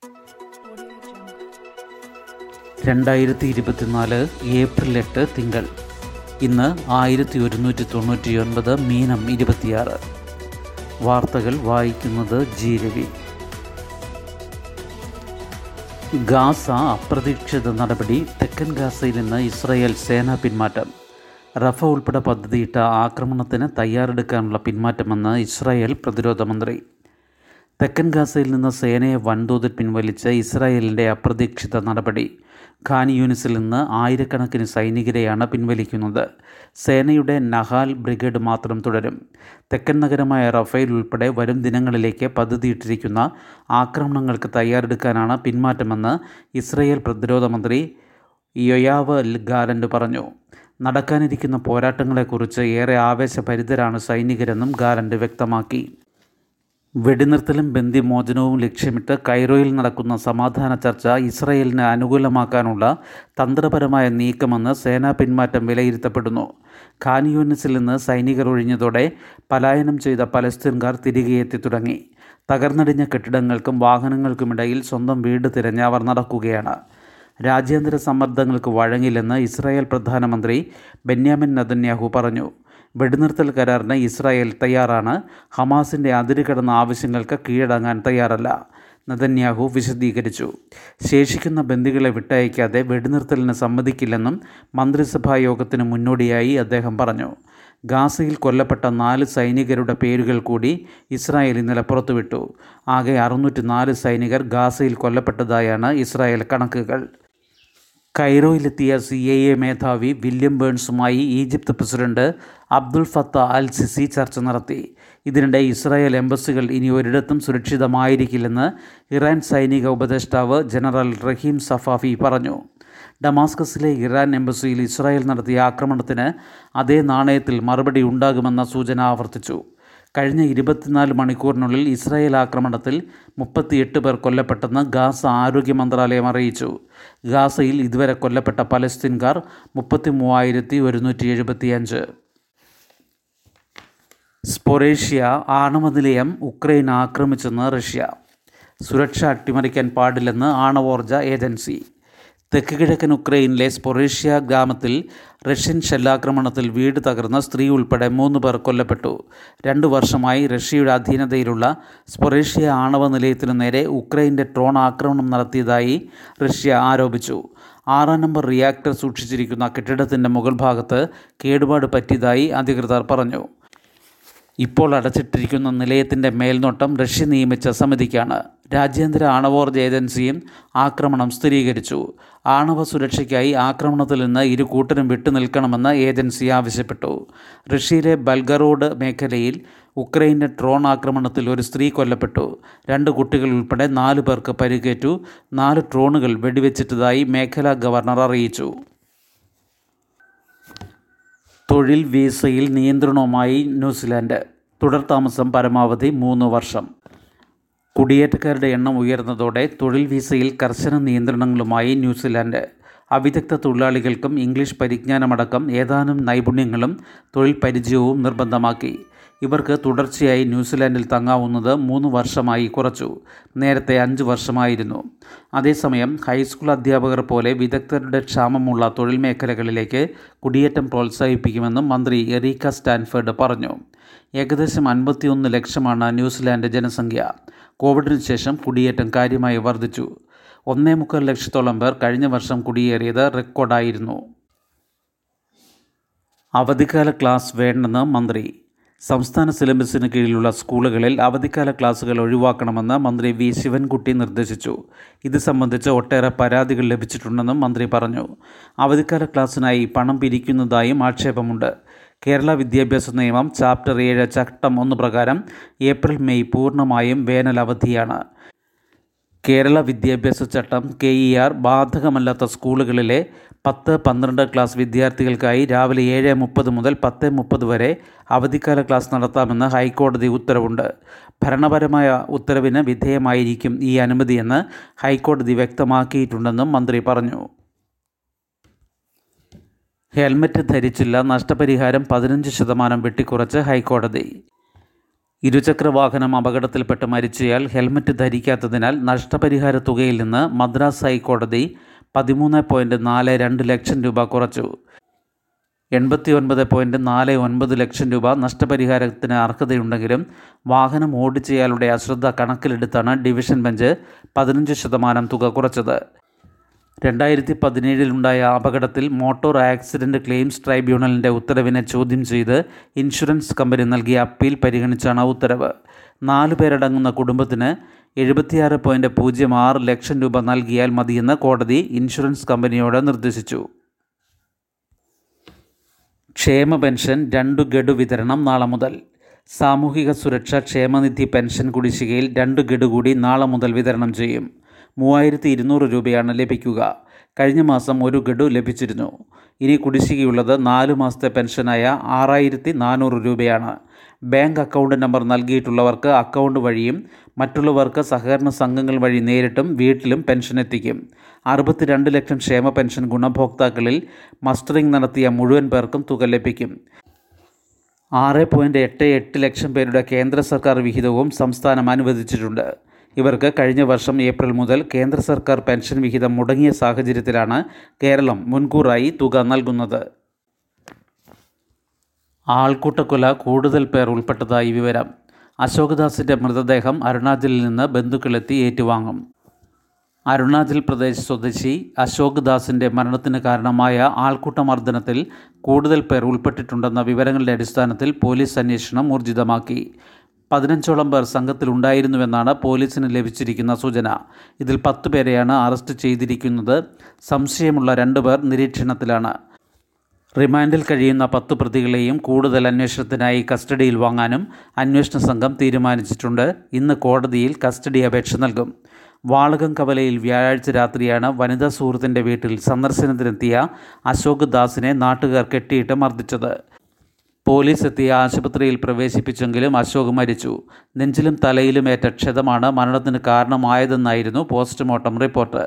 രണ്ടായിരത്തി ഇരുപത്തിനാല് ഏപ്രിൽ എട്ട് തിങ്കൾ ഇന്ന് ആയിരത്തി ഒരുന്നൂറ്റി തൊണ്ണൂറ്റി ഒൻപത് മീനം ഇരുപത്തിയാറ് വാർത്തകൾ വായിക്കുന്നത് ജി രവി ഗാസ അപ്രതീക്ഷിത നടപടി തെക്കൻ ഗാസയിൽ നിന്ന് ഇസ്രായേൽ സേനാ പിന്മാറ്റം റഫ ഉൾപ്പെടെ പദ്ധതിയിട്ട ആക്രമണത്തിന് തയ്യാറെടുക്കാനുള്ള പിന്മാറ്റമെന്ന് ഇസ്രായേൽ പ്രതിരോധ മന്ത്രി തെക്കൻ ഗാസയിൽ നിന്ന് സേനയെ വൻതോതിൽ പിൻവലിച്ച ഇസ്രായേലിൻ്റെ അപ്രതീക്ഷിത നടപടി ഖാൻ യൂനിസിൽ നിന്ന് ആയിരക്കണക്കിന് സൈനികരെയാണ് പിൻവലിക്കുന്നത് സേനയുടെ നഹാൽ ബ്രിഗേഡ് മാത്രം തുടരും തെക്കൻ നഗരമായ റഫേൽ ഉൾപ്പെടെ വരും ദിനങ്ങളിലേക്ക് പദ്ധതിയിട്ടിരിക്കുന്ന ആക്രമണങ്ങൾക്ക് തയ്യാറെടുക്കാനാണ് പിന്മാറ്റമെന്ന് ഇസ്രായേൽ പ്രതിരോധ മന്ത്രി യൊയാവ് ഗാലൻഡ് പറഞ്ഞു നടക്കാനിരിക്കുന്ന പോരാട്ടങ്ങളെക്കുറിച്ച് ഏറെ ആവേശഭരിതരാണ് സൈനികരെന്നും ഗാലൻഡ് വ്യക്തമാക്കി വെടിനിർത്തലും ബന്ദിമോചനവും ലക്ഷ്യമിട്ട് കൈറോയിൽ നടക്കുന്ന സമാധാന ചർച്ച ഇസ്രയേലിന് അനുകൂലമാക്കാനുള്ള തന്ത്രപരമായ നീക്കമെന്ന് സേനാ പിന്മാറ്റം വിലയിരുത്തപ്പെടുന്നു ഖാൻ യൂണിസിൽ നിന്ന് സൈനികർ ഒഴിഞ്ഞതോടെ പലായനം ചെയ്ത പലസ്തീൻകാർ തിരികെ എത്തി തുടങ്ങി തകർന്നടിഞ്ഞ കെട്ടിടങ്ങൾക്കും വാഹനങ്ങൾക്കുമിടയിൽ സ്വന്തം വീട് തിരഞ്ഞ് അവർ നടക്കുകയാണ് രാജ്യാന്തര സമ്മർദ്ദങ്ങൾക്ക് വഴങ്ങില്ലെന്ന് ഇസ്രായേൽ പ്രധാനമന്ത്രി ബെന്യാമിൻ നദന്യാഹു പറഞ്ഞു വെടിനിർത്തൽ കരാറിന് ഇസ്രായേൽ തയ്യാറാണ് ഹമാസിൻ്റെ അതിര് കടന്ന ആവശ്യങ്ങൾക്ക് കീഴടങ്ങാൻ തയ്യാറല്ല നദന്യാഹു വിശദീകരിച്ചു ശേഷിക്കുന്ന ബന്ദികളെ വിട്ടയക്കാതെ വെടിനിർത്തലിന് സമ്മതിക്കില്ലെന്നും മന്ത്രിസഭാ യോഗത്തിന് മുന്നോടിയായി അദ്ദേഹം പറഞ്ഞു ഗാസയിൽ കൊല്ലപ്പെട്ട നാല് സൈനികരുടെ പേരുകൾ കൂടി ഇസ്രായേൽ ഇന്നലെ പുറത്തുവിട്ടു ആകെ അറുന്നൂറ്റി നാല് സൈനികർ ഗാസയിൽ കൊല്ലപ്പെട്ടതായാണ് ഇസ്രായേൽ കണക്കുകൾ കൈറോയിലെത്തിയ സി ഐ എ മേധാവി വില്യം ബേൺസുമായി Egypt president Abdul Fattah al Sisi ചർച്ച നടത്തി ഇതിനിടെ ഇസ്രായേൽ എംബസികൾ ഇനി ഒരിടത്തും സുരക്ഷിതമായിരിക്കില്ലെന്ന് ഇറാൻ സൈനിക ഉപദേഷ്ടാവ് ജനറൽ റഹീം സഫാഫി പറഞ്ഞു ഡമാസ്കസിലെ ഇറാൻ എംബസിയിൽ ഇസ്രായേൽ നടത്തിയ ആക്രമണത്തിന് അതേ നാണയത്തിൽ മറുപടി ഉണ്ടാകുമെന്ന സൂചന ആവർത്തിച്ചു കഴിഞ്ഞ ഇരുപത്തിനാല് മണിക്കൂറിനുള്ളിൽ ഇസ്രായേൽ ആക്രമണത്തിൽ മുപ്പത്തിയെട്ട് പേർ കൊല്ലപ്പെട്ടെന്ന് ഗാസ ആരോഗ്യ മന്ത്രാലയം അറിയിച്ചു ഗാസയിൽ ഇതുവരെ കൊല്ലപ്പെട്ട പലസ്തീൻകാർ മുപ്പത്തി മൂവായിരത്തി ഒരുന്നൂറ്റി എഴുപത്തിയഞ്ച് സ്പൊറേഷ്യ ആണവ നിലയം ഉക്രൈൻ ആക്രമിച്ചെന്ന് റഷ്യ സുരക്ഷ അട്ടിമറിക്കാൻ പാടില്ലെന്ന് ആണവോർജ ഏജൻസി തെക്ക് കിഴക്കൻ ഉക്രൈനിലെ സ്പൊറേഷ്യ ഗ്രാമത്തിൽ റഷ്യൻ ഷെല്ലാക്രമണത്തിൽ വീട് തകർന്ന സ്ത്രീ ഉൾപ്പെടെ മൂന്ന് പേർ കൊല്ലപ്പെട്ടു രണ്ടു വർഷമായി റഷ്യയുടെ അധീനതയിലുള്ള സ്പൊറേഷ്യ ആണവ നിലയത്തിനു നേരെ ഉക്രൈൻ്റെ ഡ്രോൺ ആക്രമണം നടത്തിയതായി റഷ്യ ആരോപിച്ചു ആറാം നമ്പർ റിയാക്ടർ സൂക്ഷിച്ചിരിക്കുന്ന കെട്ടിടത്തിൻ്റെ മുകൾ ഭാഗത്ത് കേടുപാട് പറ്റിയതായി അധികൃതർ പറഞ്ഞു ഇപ്പോൾ അടച്ചിട്ടിരിക്കുന്ന നിലയത്തിൻ്റെ മേൽനോട്ടം റഷ്യ നിയമിച്ച സമിതിക്കാണ് രാജ്യാന്തര ആണവോർജ ഏജൻസിയും ആക്രമണം സ്ഥിരീകരിച്ചു ആണവ സുരക്ഷയ്ക്കായി ആക്രമണത്തിൽ നിന്ന് ഇരു കൂട്ടരും വിട്ടുനിൽക്കണമെന്ന് ഏജൻസി ആവശ്യപ്പെട്ടു റഷ്യയിലെ ബൽഗറോഡ് മേഖലയിൽ ഉക്രൈൻ്റെ ഡ്രോൺ ആക്രമണത്തിൽ ഒരു സ്ത്രീ കൊല്ലപ്പെട്ടു രണ്ട് കുട്ടികൾ ഉൾപ്പെടെ നാല് പേർക്ക് പരിക്കേറ്റു നാല് ഡ്രോണുകൾ വെടിവെച്ചിട്ടതായി മേഖലാ ഗവർണർ അറിയിച്ചു തൊഴിൽ വീസയിൽ നിയന്ത്രണവുമായി ന്യൂസിലാൻഡ് തുടർ താമസം പരമാവധി മൂന്ന് വർഷം കുടിയേറ്റക്കാരുടെ എണ്ണം ഉയർന്നതോടെ തൊഴിൽ വീസയിൽ കർശന നിയന്ത്രണങ്ങളുമായി ന്യൂസിലാൻഡ് അവിദഗ്ധ തൊഴിലാളികൾക്കും ഇംഗ്ലീഷ് പരിജ്ഞാനമടക്കം ഏതാനും നൈപുണ്യങ്ങളും തൊഴിൽ പരിചയവും നിർബന്ധമാക്കി ഇവർക്ക് തുടർച്ചയായി ന്യൂസിലാൻഡിൽ തങ്ങാവുന്നത് മൂന്ന് വർഷമായി കുറച്ചു നേരത്തെ അഞ്ച് വർഷമായിരുന്നു അതേസമയം ഹൈസ്കൂൾ അധ്യാപകർ പോലെ വിദഗ്ധരുടെ ക്ഷാമമുള്ള തൊഴിൽ മേഖലകളിലേക്ക് കുടിയേറ്റം പ്രോത്സാഹിപ്പിക്കുമെന്നും മന്ത്രി എറീക്ക സ്റ്റാൻഫേർഡ് പറഞ്ഞു ഏകദേശം അൻപത്തിയൊന്ന് ലക്ഷമാണ് ന്യൂസിലാൻഡ് ജനസംഖ്യ കോവിഡിന് ശേഷം കുടിയേറ്റം കാര്യമായി വർദ്ധിച്ചു ഒന്നേ മുക്കാൽ ലക്ഷത്തോളം പേർ കഴിഞ്ഞ വർഷം കുടിയേറിയത് റെക്കോർഡായിരുന്നു അവധിക്കാല ക്ലാസ് വേണ്ടെന്ന് മന്ത്രി സംസ്ഥാന സിലബസിന് കീഴിലുള്ള സ്കൂളുകളിൽ അവധിക്കാല ക്ലാസുകൾ ഒഴിവാക്കണമെന്ന് മന്ത്രി വി ശിവൻകുട്ടി നിർദ്ദേശിച്ചു ഇത് സംബന്ധിച്ച് ഒട്ടേറെ പരാതികൾ ലഭിച്ചിട്ടുണ്ടെന്നും മന്ത്രി പറഞ്ഞു അവധിക്കാല ക്ലാസ്സിനായി പണം പിരിക്കുന്നതായും ആക്ഷേപമുണ്ട് കേരള വിദ്യാഭ്യാസ നിയമം ചാപ്റ്റർ ഏഴ് ചട്ടം ഒന്ന് പ്രകാരം ഏപ്രിൽ മെയ് പൂർണ്ണമായും വേനൽ അവധിയാണ് കേരള വിദ്യാഭ്യാസ ചട്ടം കെ ഇ ആർ ബാധകമല്ലാത്ത സ്കൂളുകളിലെ പത്ത് പന്ത്രണ്ട് ക്ലാസ് വിദ്യാർത്ഥികൾക്കായി രാവിലെ ഏഴ് മുപ്പത് മുതൽ പത്ത് മുപ്പത് വരെ അവധിക്കാല ക്ലാസ് നടത്താമെന്ന് ഹൈക്കോടതി ഉത്തരവുണ്ട് ഭരണപരമായ ഉത്തരവിന് വിധേയമായിരിക്കും ഈ അനുമതിയെന്ന് ഹൈക്കോടതി വ്യക്തമാക്കിയിട്ടുണ്ടെന്നും മന്ത്രി പറഞ്ഞു ഹെൽമറ്റ് ധരിച്ചില്ല നഷ്ടപരിഹാരം പതിനഞ്ച് ശതമാനം വെട്ടിക്കുറച്ച് ഹൈക്കോടതി ഇരുചക്ര വാഹനം അപകടത്തിൽപ്പെട്ട് മരിച്ചയാൾ ഹെൽമറ്റ് ധരിക്കാത്തതിനാൽ നഷ്ടപരിഹാര തുകയിൽ നിന്ന് മദ്രാസ് ഹൈക്കോടതി പതിമൂന്ന് പോയിൻറ്റ് നാല് രണ്ട് ലക്ഷം രൂപ കുറച്ചു എൺപത്തി ഒൻപത് പോയിൻറ്റ് നാല് ഒൻപത് ലക്ഷം രൂപ നഷ്ടപരിഹാരത്തിന് അർഹതയുണ്ടെങ്കിലും വാഹനം ഓടിച്ചയാളുടെ അശ്രദ്ധ കണക്കിലെടുത്താണ് ഡിവിഷൻ ബെഞ്ച് പതിനഞ്ച് ശതമാനം തുക കുറച്ചത് രണ്ടായിരത്തി പതിനേഴിലുണ്ടായ അപകടത്തിൽ മോട്ടോർ ആക്സിഡൻറ്റ് ക്ലെയിംസ് ട്രൈബ്യൂണലിൻ്റെ ഉത്തരവിനെ ചോദ്യം ചെയ്ത് ഇൻഷുറൻസ് കമ്പനി നൽകിയ അപ്പീൽ പരിഗണിച്ചാണ് ഉത്തരവ് നാലു പേരടങ്ങുന്ന കുടുംബത്തിന് എഴുപത്തിയാറ് പോയിൻറ്റ് പൂജ്യം ആറ് ലക്ഷം രൂപ നൽകിയാൽ മതിയെന്ന് കോടതി ഇൻഷുറൻസ് കമ്പനിയോട് നിർദ്ദേശിച്ചു ക്ഷേമ പെൻഷൻ രണ്ടു ഗഡു വിതരണം നാളെ മുതൽ സാമൂഹിക സുരക്ഷാ ക്ഷേമനിധി പെൻഷൻ കുടിശ്ശികയിൽ രണ്ട് ഗഡു കൂടി നാളെ മുതൽ വിതരണം ചെയ്യും മൂവായിരത്തി ഇരുന്നൂറ് രൂപയാണ് ലഭിക്കുക കഴിഞ്ഞ മാസം ഒരു ഗഡു ലഭിച്ചിരുന്നു ഇനി കുടിശ്ശികയുള്ളത് നാല് മാസത്തെ പെൻഷനായ ആറായിരത്തി നാനൂറ് രൂപയാണ് ബാങ്ക് അക്കൗണ്ട് നമ്പർ നൽകിയിട്ടുള്ളവർക്ക് അക്കൗണ്ട് വഴിയും മറ്റുള്ളവർക്ക് സഹകരണ സംഘങ്ങൾ വഴി നേരിട്ടും വീട്ടിലും പെൻഷൻ എത്തിക്കും അറുപത്തിരണ്ട് ലക്ഷം ക്ഷേമ പെൻഷൻ ഗുണഭോക്താക്കളിൽ മസ്റ്ററിംഗ് നടത്തിയ മുഴുവൻ പേർക്കും തുക ലഭിക്കും ആറ് പോയിൻറ്റ് എട്ട് എട്ട് ലക്ഷം പേരുടെ കേന്ദ്ര സർക്കാർ വിഹിതവും സംസ്ഥാനം അനുവദിച്ചിട്ടുണ്ട് ഇവർക്ക് കഴിഞ്ഞ വർഷം ഏപ്രിൽ മുതൽ കേന്ദ്ര സർക്കാർ പെൻഷൻ വിഹിതം മുടങ്ങിയ സാഹചര്യത്തിലാണ് കേരളം മുൻകൂറായി തുക നൽകുന്നത് ആൾക്കൂട്ടക്കൊല കൂടുതൽ പേർ ഉൾപ്പെട്ടതായി വിവരം അശോകദാസിൻ്റെ മൃതദേഹം അരുണാചലിൽ നിന്ന് ബന്ധുക്കളെത്തി ഏറ്റുവാങ്ങും അരുണാചൽ പ്രദേശ് സ്വദേശി അശോക് ദാസിൻ്റെ മരണത്തിന് കാരണമായ ആൾക്കൂട്ടമർദ്ദനത്തിൽ കൂടുതൽ പേർ ഉൾപ്പെട്ടിട്ടുണ്ടെന്ന വിവരങ്ങളുടെ അടിസ്ഥാനത്തിൽ പോലീസ് അന്വേഷണം ഊർജിതമാക്കി പതിനഞ്ചോളം പേർ സംഘത്തിലുണ്ടായിരുന്നുവെന്നാണ് പോലീസിന് ലഭിച്ചിരിക്കുന്ന സൂചന ഇതിൽ പത്ത് പേരെയാണ് അറസ്റ്റ് ചെയ്തിരിക്കുന്നത് സംശയമുള്ള രണ്ടുപേർ നിരീക്ഷണത്തിലാണ് റിമാൻഡിൽ കഴിയുന്ന പത്ത് പ്രതികളെയും കൂടുതൽ അന്വേഷണത്തിനായി കസ്റ്റഡിയിൽ വാങ്ങാനും അന്വേഷണ സംഘം തീരുമാനിച്ചിട്ടുണ്ട് ഇന്ന് കോടതിയിൽ കസ്റ്റഡി അപേക്ഷ നൽകും വാളകം കവലയിൽ വ്യാഴാഴ്ച രാത്രിയാണ് വനിതാ സുഹൃത്തിൻ്റെ വീട്ടിൽ സന്ദർശനത്തിനെത്തിയ അശോക് ദാസിനെ നാട്ടുകാർ കെട്ടിയിട്ട് മർദ്ദിച്ചത് പോലീസ് എത്തിയ ആശുപത്രിയിൽ പ്രവേശിപ്പിച്ചെങ്കിലും അശോക് മരിച്ചു നെഞ്ചിലും തലയിലും ഏറ്റ ക്ഷതമാണ് മരണത്തിന് കാരണമായതെന്നായിരുന്നു പോസ്റ്റ്മോർട്ടം റിപ്പോർട്ട്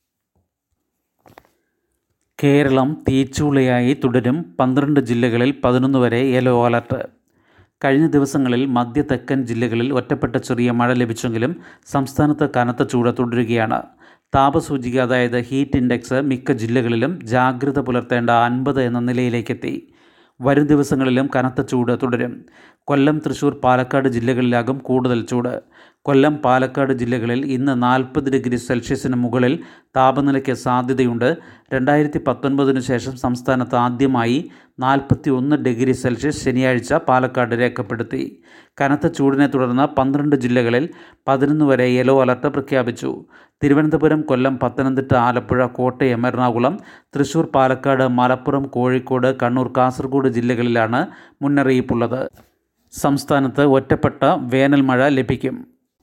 കേരളം തീച്ചൂളയായി തുടരും പന്ത്രണ്ട് ജില്ലകളിൽ പതിനൊന്ന് വരെ യെല്ലോ അലർട്ട് കഴിഞ്ഞ ദിവസങ്ങളിൽ മധ്യ തെക്കൻ ജില്ലകളിൽ ഒറ്റപ്പെട്ട ചെറിയ മഴ ലഭിച്ചെങ്കിലും സംസ്ഥാനത്ത് കനത്ത ചൂട് തുടരുകയാണ് താപസൂചിക അതായത് ഹീറ്റ് ഇൻഡെക്സ് മിക്ക ജില്ലകളിലും ജാഗ്രത പുലർത്തേണ്ട അൻപത് എന്ന നിലയിലേക്കെത്തി വരും ദിവസങ്ങളിലും കനത്ത ചൂട് തുടരും കൊല്ലം തൃശ്ശൂർ പാലക്കാട് ജില്ലകളിലാകും കൂടുതൽ ചൂട് കൊല്ലം പാലക്കാട് ജില്ലകളിൽ ഇന്ന് നാൽപ്പത് ഡിഗ്രി സെൽഷ്യസിന് മുകളിൽ താപനിലയ്ക്ക് സാധ്യതയുണ്ട് രണ്ടായിരത്തി പത്തൊൻപതിനു ശേഷം സംസ്ഥാനത്ത് ആദ്യമായി നാൽപ്പത്തി ഒന്ന് ഡിഗ്രി സെൽഷ്യസ് ശനിയാഴ്ച പാലക്കാട് രേഖപ്പെടുത്തി കനത്ത ചൂടിനെ തുടർന്ന് പന്ത്രണ്ട് ജില്ലകളിൽ പതിനൊന്ന് വരെ യെല്ലോ അലർട്ട് പ്രഖ്യാപിച്ചു തിരുവനന്തപുരം കൊല്ലം പത്തനംതിട്ട ആലപ്പുഴ കോട്ടയം എറണാകുളം തൃശൂർ പാലക്കാട് മലപ്പുറം കോഴിക്കോട് കണ്ണൂർ കാസർഗോഡ് ജില്ലകളിലാണ് മുന്നറിയിപ്പുള്ളത് സംസ്ഥാനത്ത് ഒറ്റപ്പെട്ട വേനൽ മഴ ലഭിക്കും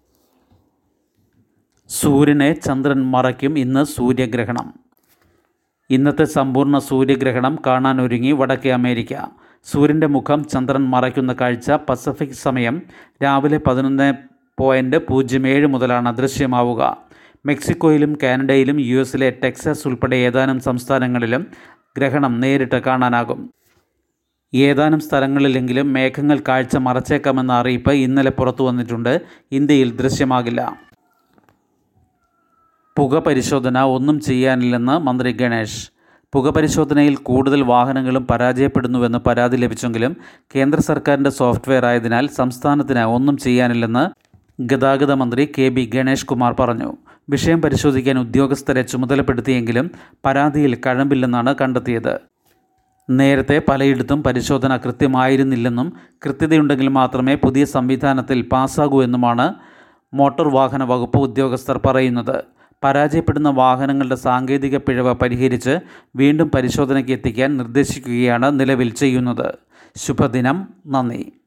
സൂര്യനെ ചന്ദ്രൻ മറയ്ക്കും ഇന്ന് സൂര്യഗ്രഹണം ഇന്നത്തെ സമ്പൂർണ്ണ സൂര്യഗ്രഹണം കാണാനൊരുങ്ങി വടക്കേ അമേരിക്ക സൂര്യൻ്റെ മുഖം ചന്ദ്രൻ മറയ്ക്കുന്ന കാഴ്ച പസഫിക് സമയം രാവിലെ പതിനൊന്ന് പോയിൻറ്റ് പൂജ്യം ഏഴ് മുതലാണ് ദൃശ്യമാവുക മെക്സിക്കോയിലും കാനഡയിലും യു എസിലെ ടെക്സാസ് ഉൾപ്പെടെ ഏതാനും സംസ്ഥാനങ്ങളിലും ഗ്രഹണം നേരിട്ട് കാണാനാകും ഏതാനും സ്ഥലങ്ങളിലെങ്കിലും മേഘങ്ങൾ കാഴ്ച മറച്ചേക്കാമെന്ന അറിയിപ്പ് ഇന്നലെ പുറത്തു വന്നിട്ടുണ്ട് ഇന്ത്യയിൽ ദൃശ്യമാകില്ല പുക പരിശോധന ഒന്നും ചെയ്യാനില്ലെന്ന് മന്ത്രി ഗണേഷ് പുക പരിശോധനയിൽ കൂടുതൽ വാഹനങ്ങളും പരാജയപ്പെടുന്നുവെന്ന് പരാതി ലഭിച്ചെങ്കിലും കേന്ദ്ര സർക്കാരിൻ്റെ സോഫ്റ്റ്വെയർ ആയതിനാൽ സംസ്ഥാനത്തിന് ഒന്നും ചെയ്യാനില്ലെന്ന് ഗതാഗത മന്ത്രി കെ ബി ഗണേഷ് കുമാർ പറഞ്ഞു വിഷയം പരിശോധിക്കാൻ ഉദ്യോഗസ്ഥരെ ചുമതലപ്പെടുത്തിയെങ്കിലും പരാതിയിൽ കഴമ്പില്ലെന്നാണ് കണ്ടെത്തിയത് നേരത്തെ പലയിടത്തും പരിശോധന കൃത്യമായിരുന്നില്ലെന്നും കൃത്യതയുണ്ടെങ്കിൽ മാത്രമേ പുതിയ സംവിധാനത്തിൽ പാസ്സാകൂ എന്നുമാണ് മോട്ടോർ വാഹന വകുപ്പ് ഉദ്യോഗസ്ഥർ പറയുന്നത് പരാജയപ്പെടുന്ന വാഹനങ്ങളുടെ സാങ്കേതിക പിഴവ് പരിഹരിച്ച് വീണ്ടും പരിശോധനയ്ക്ക് എത്തിക്കാൻ നിർദ്ദേശിക്കുകയാണ് നിലവിൽ ചെയ്യുന്നത് ശുഭദിനം നന്ദി